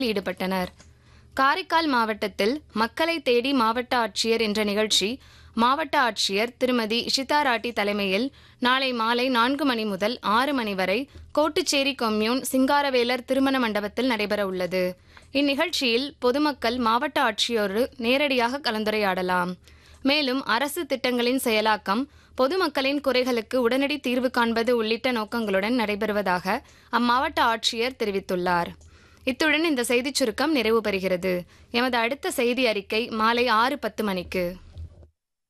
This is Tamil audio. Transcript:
ஈடுபட்டனர் காரைக்கால் மாவட்டத்தில் மக்களை தேடி மாவட்ட ஆட்சியர் என்ற நிகழ்ச்சி மாவட்ட ஆட்சியர் திருமதி இஷிதா ராட்டி தலைமையில் நாளை மாலை நான்கு மணி முதல் ஆறு மணி வரை கோட்டுச்சேரி கொம்யூன் சிங்காரவேலர் திருமண மண்டபத்தில் நடைபெற உள்ளது இந்நிகழ்ச்சியில் பொதுமக்கள் மாவட்ட ஆட்சியோடு நேரடியாக கலந்துரையாடலாம் மேலும் அரசு திட்டங்களின் செயலாக்கம் பொதுமக்களின் குறைகளுக்கு உடனடி தீர்வு காண்பது உள்ளிட்ட நோக்கங்களுடன் நடைபெறுவதாக அம்மாவட்ட ஆட்சியர் தெரிவித்துள்ளார் இத்துடன் இந்த செய்திச் சுருக்கம் நிறைவு பெறுகிறது எமது அடுத்த செய்தி அறிக்கை மாலை ஆறு பத்து மணிக்கு